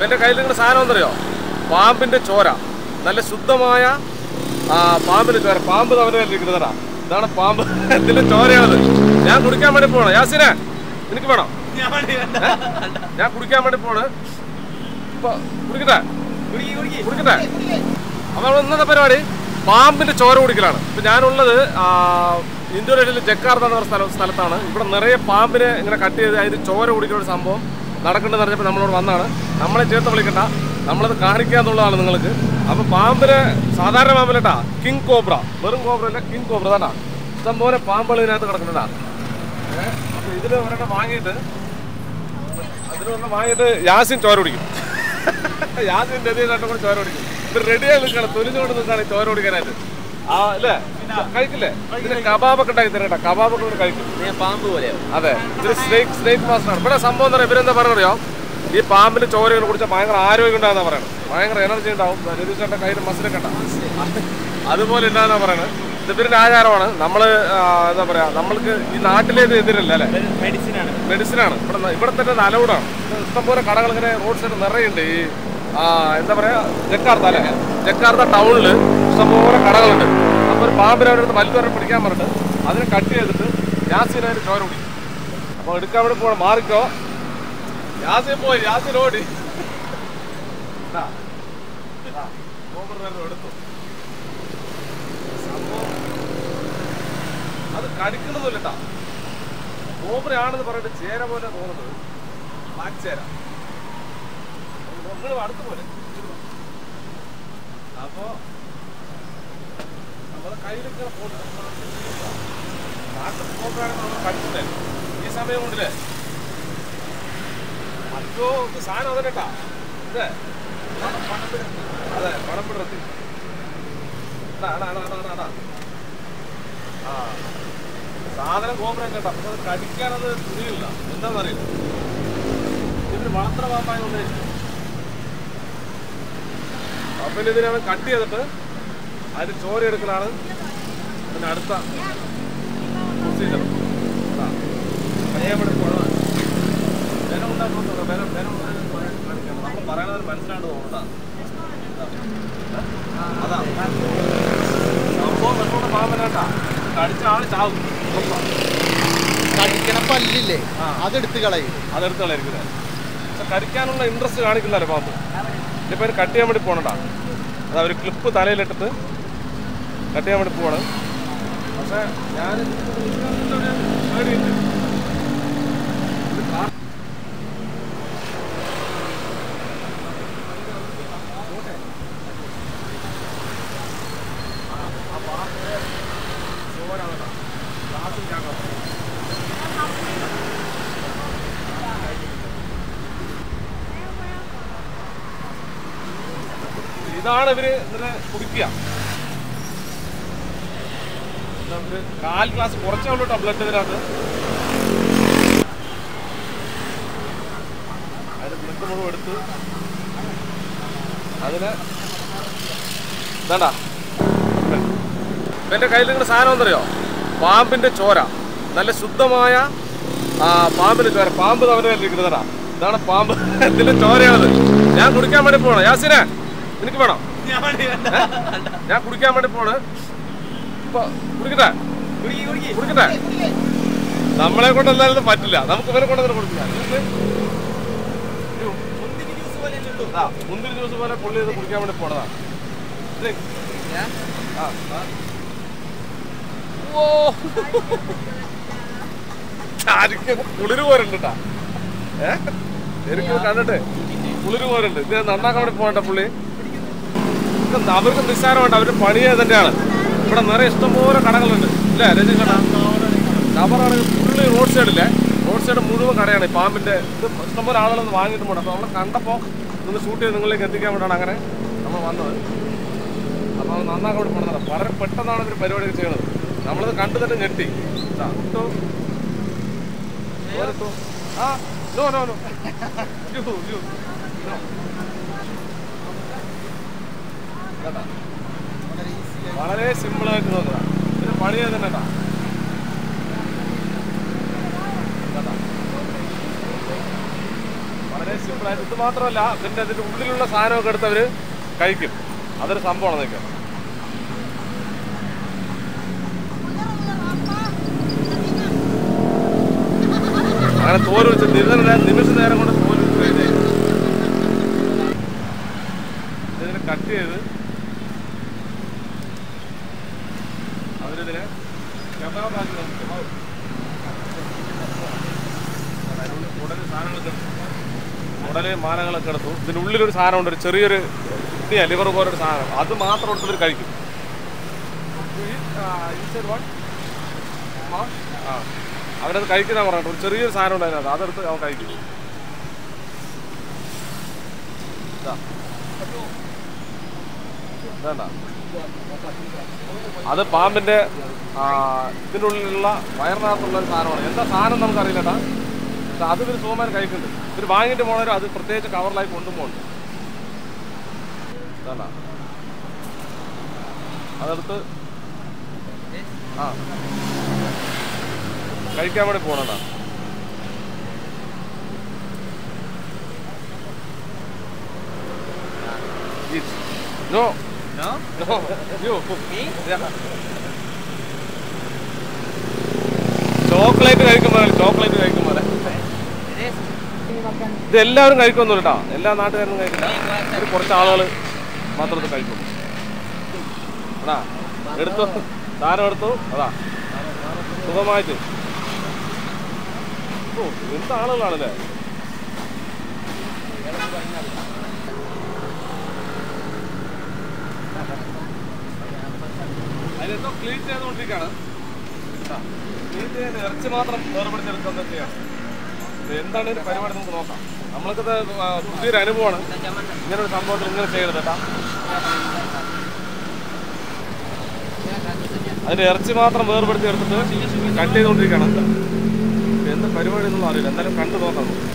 എൻ്റെ കയ്യിൽ നിങ്ങളുടെ സാധനം എന്തറിയോ പാമ്പിൻ്റെ ചോര നല്ല ശുദ്ധമായ ആ, പാമ്പിൻ്റെ ചോര പാമ്പ് തവരെ ഇരിക്കുന്നതാ ഇതാണ് പാമ്പ് ഇതിൻ്റെ ചോരയാണത് ഞാൻ കുടിക്കാൻ വേണ്ടി പോകണം യാസിനെ എനിക്ക് വേണം ഞാൻ കുടിക്കാൻ വേണ്ടി പോണ് ഇപ്പൊ കുടിക്കട്ടെ കുടിക്കട്ടെ അപ്പൊ നമ്മൾ ഇന്നത്തെ പരിപാടി പാമ്പിന്റെ ചോര കുടിക്കലാണ് ഇപ്പൊ ഞാനുള്ളത് ആ, ഇന്തോനേഷ്യയിലെ ജക്കാർത്ത എന്ന് പറഞ്ഞ സ്ഥലം സ്ഥലത്താണ് ഇവിടെ നിറയെ പാമ്പിനെ ഇങ്ങനെ കട്ട് ചെയ്ത് അതിന് ചോര കുടിക്കുന്ന ഒരു സംഭവം നടക്കുന്നുണ്ടെന്ന് പറഞ്ഞപ്പോൾ നമ്മളോട് വന്നാണ് നമ്മളെ ചേർത്ത് വിളിക്കണ്ട നമ്മളത് കാണിക്കാന്നുള്ളതാണ് നിങ്ങൾക്ക് അപ്പൊ പാമ്പിന് സാധാരണ പാമ്പിലട്ടാ കിങ് കോബ്ര വെറും കോബ്ര അല്ല കിങ് കോബ്ര താണ്ടാ ഇഷ്ടം പോലെ പാമ്പുകൾ ഇതിനകത്ത് കിടക്കുന്നുണ്ടാ ഏഹ് അപ്പൊ ഇതിൽ ഒരെണ്ണം വാങ്ങിയിട്ട് അതിലൊരെണ്ണം വാങ്ങിയിട്ട് യാസിൻ ചോര കുടിക്കും യാസിൻ രതീഷായിട്ടും കൂടെ ചോര കുടിക്കും ഇത് റെഡിയായി നിൽക്കണം തൊലിഞ്ഞുകൊണ്ട് നിൽക്കാണ് ഈ ചോര കുടിക്കാനായിട്ട് ആ അല്ലേ കഴിക്കില്ലേ ഇതിന് കബാബൊക്കെ ഉണ്ടാക്കി തരാം കേട്ടോ കബാബൊക്കെ ഇവിടെ കഴിക്കും പാമ്പ് പോലെയോ അതെ ഇത് സ്നേക്ക് സ്നേക്ക് മാസ്റ്റർ ആണ് ഇവിടെ സംഭവം എന്താ പറയുക ഇവരെന്താ പറയുക ഈ പാമ്പിന്റെ ചോരകൾ കുടിച്ചാൽ ഭയങ്കര ആരോഗ്യം ഉണ്ടാകുന്ന പറയുന്നത് ഭയങ്കര എനർജി ഉണ്ടാവും രതീഷേട്ടൻ്റെ കയ്യിൽ മസിലൊക്കെ ഉണ്ടാവും അതുപോലെ ഉണ്ടാകുന്ന പറയുന്നത് ഇത് ഇവരുടെ ആചാരമാണ് നമ്മള് ആ, എന്താ പറയാ നമ്മൾക്ക് ഈ നാട്ടിലേത് എതിരല്ല അല്ലേ മെഡിസിൻ ആണ് മെഡിസിനാണ് ഇവിടെ ന- ഇവിടെ തന്നെ അലൗഡാണ് ഇഷ്ടംപോലെ കടകൾ ഇങ്ങനെ റോഡ് സൈഡ് നിറയുണ്ട് ഈ ആ, എന്താ പറയാ ജക്കാർത്ത അല്ലേ ജക്കാർത്ത ടൗണിൽ ഇഷ്ടംപോലെ കടകളുണ്ട് അപ്പോൾ ഒരു പാമ്പിനെ അവരുടെ അടുത്ത് വലുതുവരെ പിടിക്കാൻ പറഞ്ഞിട്ട് അതിനെ കട്ട് ചെയ്തിട്ട് യാസീനായിട്ട് ചോര കുടിക്കും അപ്പോൾ എടുക്കാൻ വേണ്ടി പോകണം മാറിക്കോ യാസീൻ പോയി യാസീൻ ഓടി ഇതാ. ഇതാ. കോബ്ര നേരം എടുത്തു സംഭവം അത് കടിക്കണമെന്നില്ല കേട്ടാ കോബ്രയാണെന്ന് പറഞ്ഞിട്ട് ചേര പോലെ തോന്നുന്നത് ബ്ലാക്ക് ചേര നിങ്ങൾ അടുത്ത് പോലെ അപ്പോ നമ്മളെ കയ്യിലിങ്ങനെ പോകുന്നു നാട്ടിൽ കോബ്രയാണ് നമ്മൾ കടിച്ചില്ലേ ഈ സമയം കൊണ്ടില്ലേ മറ്റോ ഇത് സാധനം അതന്നെട്ടാ ഇതേ അതെ പണം പിടർത്തി അടാ അടാ അടാ അടാ അടാ ആ സാധനം കോബ്ര കേട്ടോ പക്ഷെ അത് കടിക്കാനത് തുണിയില്ല എന്താണെന്നറിയില്ല ഇതിന് വളർത്തണ പാമ്പായതുകൊണ്ട് അപ്പം ഇതിനെ അവൻ കട്ട് ചെയ്തിട്ട് അതിന് ചോര എടുക്കലാണ് പിന്നെ അടുത്ത പ്രൊസീജർ വില ഉണ്ടാക്കുന്നുണ്ടോ വില വില കാണിക്കണം നമ്മൾ പറയണത് മനസ്സിലാണ്ട് തോന്നണ്ട അതാ സംഭവം വെള്ളമുള്ള പാമ്പനാട്ടാ കടിച്ച ആള് ചാവും ഉറപ്പാ. കടിക്കണ പല്ലില്ലേ ആ. അതെടുത്ത് കളയും അതെടുത്തുകളായിരിക്കും പക്ഷെ കടിക്കാനുള്ള ഇൻട്രസ്റ്റ് കാണിക്കില്ലല്ലോ പാമ്പ് ഇതിപ്പോൾ കട്ട് ചെയ്യാൻ വേണ്ടി പോകണടാ അത് അവർ ക്ലിപ്പ് തലയിലിട്ടിട്ട് കട്ട് ചെയ്യാൻ വേണ്ടി പോവാണ് പക്ഷെ ഞാൻ പേടിയുണ്ട് ഇത് കാ- ആ പാമ്പിന്റെ ചോരാണ് കേട്ടോ. ഗ്ലാസ്സിൽ ചാകാം. ഇതാണ് ഇവര് ഇതിനെ കുടിക്കുക ഇതാ ഇവര് കാൽ ഗ്ലാസ് കുറച്ചേ ഉള്ളൂ കേട്ടോ ബ്ലഡ് ഇതിനകത്ത് അതിന് ബ്ലഡ് മുഴുവൻ എടുത്ത് അതിന് ഇതാണ്ടാ എൻ്റെ കയ്യിൽ നിങ്ങളുടെ സാധനം എന്തറിയോ പാമ്പിന്റെ ചോര നല്ല ശുദ്ധമായ ആ പാമ്പിന്റെ ചോര പാമ്പ് തവരെ ഇരിക്കുന്നതാ ഇതാണ് പാമ്പ് ഇതിന്റെ ചോരയാണത് ഞാൻ കുടിക്കാൻ വേണ്ടി പോകണം യാസിനെ എനിക്ക് വേണം ഞാൻ കുടിക്കാൻ വേണ്ടി പോണ് ഇപ്പൊ കുടിക്കട്ടെ കുടിക്കട്ടെ നമ്മളെ കൊണ്ട് എന്തായാലും ഇത് പറ്റില്ല നമുക്ക് ഇവരെ കൊണ്ട് അതിന് കൊടുക്കില്ല നിങ്ങൾക്ക് ആ, മുന്തിരി ജ്യൂസ് പോലെ പുള്ളി ഇത് കുടിക്കാൻ വേണ്ടി പോണതാ ഇത് ആ, ആ. ഓ ആയിരിക്കും കുളിര് പോരുണ്ട് കേട്ടാ ഏ എനിക്ക് കണ്ടിട്ട് കുളിര് പോരുണ്ട് ഇത് നന്നാക്കാൻ വേണ്ടി പോകണ്ട പുള്ളി ഇത് അവർക്ക് നിസ്സാരമുണ്ട് അവര് പണിയെ തന്നെയാണ് ഇവിടെ നിറയെ ഇഷ്ടംപോലെ കടകളുണ്ട് ഇല്ലേ രജി കട കവറാണെങ്കിൽ ഫുള്ള് റോഡ് സൈഡില്ലേ റോഡ് സൈഡ് മുഴുവൻ കടയാണ് ഈ പാമ്പിന്റെ ഇത് ഇഷ്ടംപോലെ ആളുകളൊന്ന് വാങ്ങിയിട്ട് പോകണം അപ്പോൾ നമ്മൾ കണ്ടപ്പോൾ ഒന്ന് ഷൂട്ട് ചെയ്ത് നിങ്ങളിലേക്ക് എത്തിക്കാൻ വേണ്ടിയാണ് അങ്ങനെ നമ്മൾ വന്നത് അപ്പോൾ അത് നന്നാക്കാൻ വേണ്ടി പോകണം വളരെ പെട്ടെന്നാണ് ഇവർ പരിപാടിയൊക്കെ ചെയ്യുന്നത് നമ്മളത് കണ്ടു തന്നെ ഞെട്ടി ഇതാ, ഇട്ടോ. ഓരോ ആ no no no you you no കേട്ടാ വളരെ സിമ്പിൾ ആയിട്ട് നോക്കുക ഇതിന് പണി തന്നെ കേട്ടാ കേട്ടാ വളരെ സിമ്പിളായിട്ട് ഇത് മാത്രമല്ല പിന്നെ അതിന്റെ ഉള്ളിലുള്ള സാധനമൊക്കെ എടുത്ത് അവര് കഴിക്കും അതൊരു സംഭവമാണ് നിൽക്കുക അങ്ങനെ തോല് വെച്ച് നിരന്തര നിമിഷ നേരം കൊണ്ട് തോല് വെച്ച് കഴിഞ്ഞ് ഇതിനെ കട്ട് ചെയ്ത് അവരിതിനെ കബാബാക്കി നമുക്ക് കബാബ്. അതിനുള്ളിൽ കുടല് സാധനങ്ങളൊക്കെ എടുത്തു. കുടല് മാനങ്ങളൊക്കെ എടുത്തു ഇതിനുള്ളിലൊരു സാധനമുണ്ട് ഒരു ചെറിയൊരു കിഡ്നിയാ ലിവർ പോലൊരു സാധനം അത് മാത്രം എടുത്തവർ കഴിക്കും ആ അവരത് കഴിക്കുന്ന പറഞ്ഞിട്ട് ഒരു ചെറിയൊരു സാധനം ഉണ്ട് അതിനകത്ത് അതെടുത്ത് അവൻ കഴിക്കും ഇതാ. വേണ്ട അത് പാമ്പിന്റെ ആ, ഇതിനുള്ളിലുള്ള വയറിനകത്തുള്ള ഒരു സാധനമാണ് എന്താ സാധനം നമുക്കറിയില്ല കേട്ടാ പക്ഷെ അത് ഇവർ സുഖമാർ കഴിക്കുന്നുണ്ട് ഇവർ വാങ്ങിയിട്ട് പോണവരും അത് പ്രത്യേകിച്ച് കവറിലായി കൊണ്ടുപോകുന്നുണ്ട് വേണ്ട അതെടുത്ത് ആ കഴിക്കാൻ വേണ്ടി പോണതാ no No? No you Me? Chocolate കഴിക്കുമ്പോൾ ചോക്ലേറ്റ് കഴിക്കുമ്പോൾ It is. ഇത് എല്ലാവരും കഴിക്കൊന്നും കേട്ടോ എല്ലാ നാട്ടുകാരും കഴിക്കില്ല ഒരു കുറച്ച് ആളുകൾ മാത്രം ഇത് കഴിക്കും എടാ എടുത്തു സാധനം എടുത്തു അതാ സുഖമായിട്ട് ഓ എന്ത് ആളുകളാണല്ലേ അതിലെന്തോ ക്ലീൻ ചെയ്തുകൊണ്ടിരിക്കുകയാണ് ക്ലീൻ ചെയ്യാൻ ഇറച്ചി മാത്രം വേർപെടുത്തെടുക്കുന്നത് ചെയ്യണം ഇത് എന്താണ് ഇതിന്റെ പരിപാടി നമുക്ക് നോക്കാം നമ്മൾക്കത് ആ, പുതിയൊരു അനുഭവമാണ് ഇങ്ങനെ ഒരു സംഭവത്തിൽ ഇങ്ങനെ ചെയ്യരുത് കേട്ടാ അതിന്റെ ഇറച്ചി മാത്രം വേർപെടുത്തി എടുത്തിട്ട് കട്ട് ചെയ്തുകൊണ്ടിരിക്കുകയാണ് ഇത് എന്ത് പരിപാടി എന്നൊന്നും അറിയില്ല എന്തായാലും കണ്ടു നോക്കാം നമുക്ക്.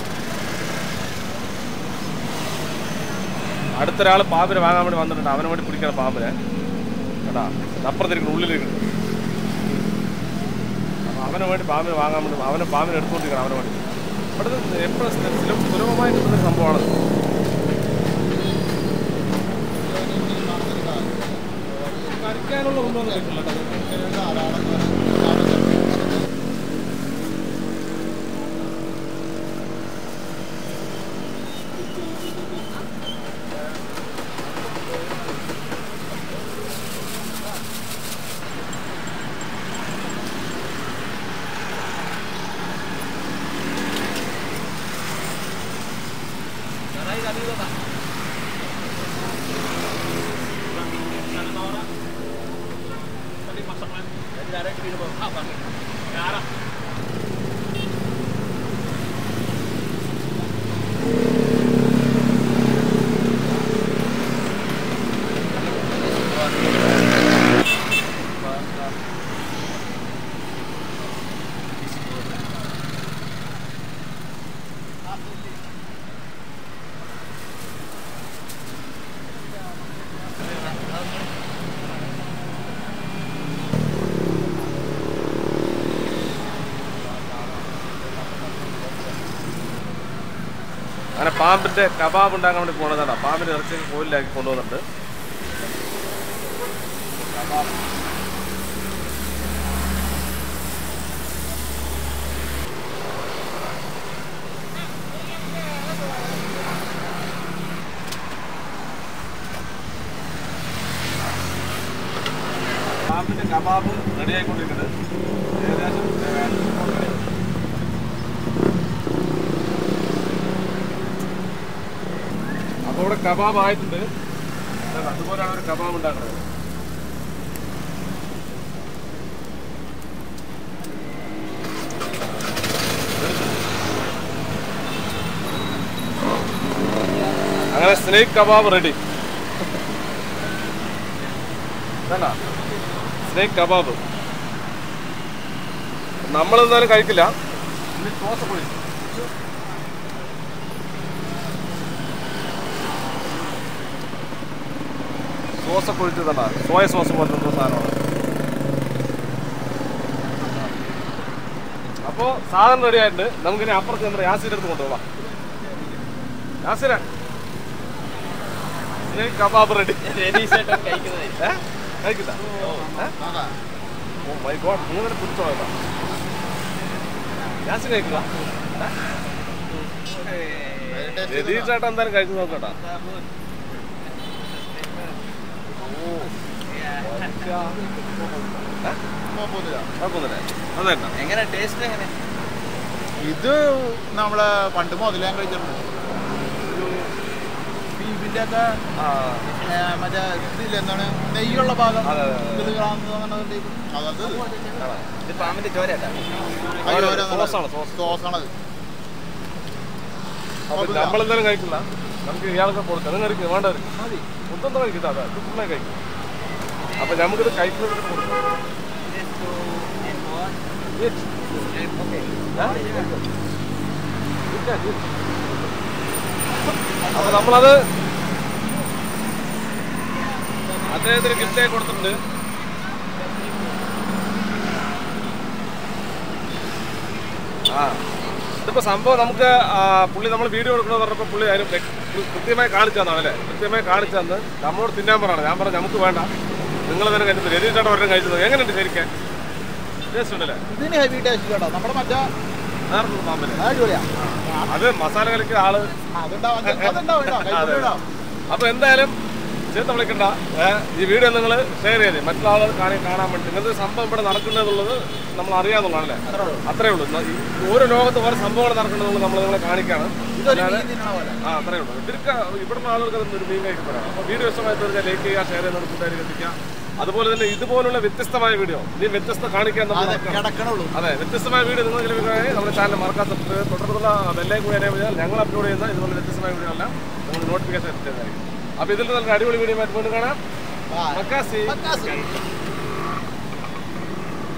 അടുത്തൊരാൾ പാമ്പിനെ വാങ്ങാൻ വേണ്ടി വന്നിട്ടുണ്ട് അവന് വേണ്ടി പിടിക്കണം പാമ്പിനെ കേട്ടാ അപ്പുറത്തിരിക്കുന്നു ഉള്ളിലിരിക്കുന്നു അപ്പൊ അവന് വേണ്ടി പാമ്പിനെ വാങ്ങാൻ വേണ്ടി അവനെ പാമ്പിനെ എടുത്തുകൊണ്ടിരിക്കണം അവന് വേണ്ടി ഇവിടെ എപ്പോഴും സുലഭമായി കിട്ടുന്ന സംഭവമാണ് കഴിക്കാനുള്ള ഒന്നും കിട്ടില്ല കേട്ടോ. അങ്ങനെ പാമ്പിന്റെ കബാബ് ഉണ്ടാക്കാൻ വേണ്ടി പോണതാണ് പാമ്പിന്റെ ഇറച്ചി കോലിലാക്കി കൊണ്ടുവന്നിട്ടുണ്ട് പാമ്പിന്റെ കബാബ് റെഡി ആയിക്കൊണ്ടിരിക്കുന്നത് ഏകദേശം ഏഹ്, അപ്പോൾ ഇവിടെ കബാബ് ആയിട്ടുണ്ട് ദാ അതുപോലെയാണ് ഒരു കബാബ് ഉണ്ടാക്കുന്നത് അങ്ങനെ സ്നേക്ക് കബാബ് റെഡി സ്നേക്ക് കബാബ് നമ്മളെന്തായാലും കഴിക്കില്ല ഇനി ദോശ പൊടി സോസ് ഒക്കെ ഒഴിച്ച് തന്നെ സോയ സോസ് പോലത്തെ എന്തോ സാധനമാണ് അപ്പോൾ സാധനം റെഡി ആയിട്ടുണ്ട് നമുക്കിനി അപ്പുറത്ത് നമ്മുടെ യാസിൻ്റെ അടുത്ത് കൊണ്ടുപോകാം നാസിര സ്നേക് കബാബ് റെഡി രതീഷേട്ടൻ കഴിക്കുന്നത് ഏ കഴിക്കില്ല നോക്കാം ഓ മൈ ഗോഡ് നിങ്ങൾ പിടിച്ചോ കേട്ടോ നാസിര കഴിക്കില്ല രതീഷ് ചേട്ടൻ എന്തായാലും കഴിച്ചു നോക്കട്ടാ കുഴപ്പമൊന്നുമില്ല കുഴപ്പമൊന്നുമില്ലേ അതെന്നാ എങ്ങനെ ടേസ്റ്റ് എങ്ങനെ ഇത് നമ്മളെ പണ്ട് മുതലേ ഞാൻ കഴിച്ചിട്ടുണ്ട് ഒരു ബീഫിന്റെ ഒക്കെ ആ ഏ, മറ്റേ ഇതില്ല എന്താണ് നെയ്യുള്ള ഭാഗം അതെ, അതെ, അതെ. ഇതില് കാണുന്നത് അങ്ങനെ ഒരു type. അതത് ഇത് പാമ്പിന്റെ ചോരട്ടാ അയ്യോ, ഒരു ഒരു സോസാണ്, സോസ്. സോസാണത് അപ്പൊ നമ്മളെന്തായാലും കഴിക്കില്ല നമുക്ക് ഇയാൾക്ക് കൊടുക്കാം നിങ്ങൾ കഴിക്കും വേണ്ടവർ മതി മൊത്തം കഴിക്കില്ല അതെ ഇത് ഫുള്ളായി കഴിക്കും അപ്പൊ നമുക്കിത് കഴിക്കുന്നത് കൊടുക്കാം Eat. ആ? Eat, eat. അപ്പൊ നമ്മളത് അദ്ദേഹത്തിന് ഗിഫ്റ്റായി കൊടുത്തിട്ടുണ്ട് ആ ഇതിപ്പോ സംഭവം നമുക്ക് ആ, പുള്ളി നമ്മൾ വീഡിയോ എടുക്കണമെന്ന് പറഞ്ഞപ്പോൾ പുള്ളി അതിന് വ്യക്ത- കൃത്യമായി കാണിച്ചു തന്നാണ് അല്ലേ കൃത്യമായി കാണിച്ചു തന്ന് നമ്മളോട് തിന്നാൻ പറയണം ഞാൻ പറഞ്ഞു നമുക്ക് വേണ്ട നിങ്ങൾ തന്നെ കഴിച്ചത് രതീഷാണ് ഒരെണ്ണം കഴിച്ചത് എങ്ങനെയുണ്ട് ശരിക്കും ടേസ്റ്റ് ഉണ്ടല്ലേ ഇതിന് ഹെവി ടേസ്റ്റ് കേട്ടോ നമ്മുടെ മറ്റേ നേരത്തെ പാമ്പിന് അടിപൊളിയാ അത് മസാല കളിക്കുന്ന ആള് അതുണ്ടാവും അതുണ്ടാവും കേട്ടോ അതെ. കൈപ്പുള്ളിയുണ്ടാവും. അപ്പൊ എന്തായാലും ചീത്ത വിളിക്കണ്ട ഏ, ഈ വീഡിയോ നിങ്ങൾ ഷെയർ ചെയ്തേ മറ്റുള്ള ആളുകൾ കാണി കാണാൻ വേണ്ടി ഇങ്ങനത്തെ ഒരു സംഭവം ഇവിടെ നടക്കുന്നുള്ളത് നമ്മൾ അറിയാന്നുള്ളതാണല്ലേ അത്രേ ഉള്ളൂ. അത്രേ ഉള്ളൂ ഇന്ന് ഈ ഓരോ ലോകത്ത് ഓരോ സംഭവങ്ങൾ നടക്കുന്നുള്ളത് നമ്മൾ നിങ്ങളെ കാണിക്കാണ് ഇതൊരു അല്ലാതെ- മീൻ തിന്നണ പോലെ ആ അത്രേ ഉള്ളൂ ഇവർക്ക് ഇവിടുന്ന് ആളുകൾക്ക് അതൊന്നും ഒരു മീൻ കഴിക്കപ്പെടാം അപ്പോൾ വീഡിയോ ഇഷ്ടമായി തീർച്ചയായും ലൈക്ക് ചെയ്യുക ഷെയർ ചെയ്യുന്ന കൂട്ടുകാരി എത്തിക്കുക അതുപോലെ തന്നെ ഇതുപോലുള്ള വ്യത്യസ്തമായ വീഡിയോ ഇനി വ്യത്യസ്ത കാണിക്കാൻ നമ്മൾ അതെ നോക്കണം. കിടക്കണുള്ളൂ അതെ വ്യത്യസ്തമായ വീഡിയോ നിങ്ങൾ ലഭിക്കുകയാണെങ്കിൽ നമ്മുടെ ചാനൽ മറക്കാത്ത തുടർന്നുള്ള ബെല്ലേ കൂടി എന്നെ വിളിച്ചാൽ ഞങ്ങൾ അപ്ലോഡ് ചെയ്യുന്ന ഇതുപോലെ വ്യത്യസ്തമായ വീഡിയോ എല്ലാം നിങ്ങൾ നോട്ടിഫിക്കേഷൻ എത്തുന്നതായിരിക്കും അപ്പോൾ ഇതിൽ നല്ല അടിപൊളി വീഡിയോ ആയിട്ട് വീണ്ടും കാണാം ആ മക്കാസി മക്കാസ്.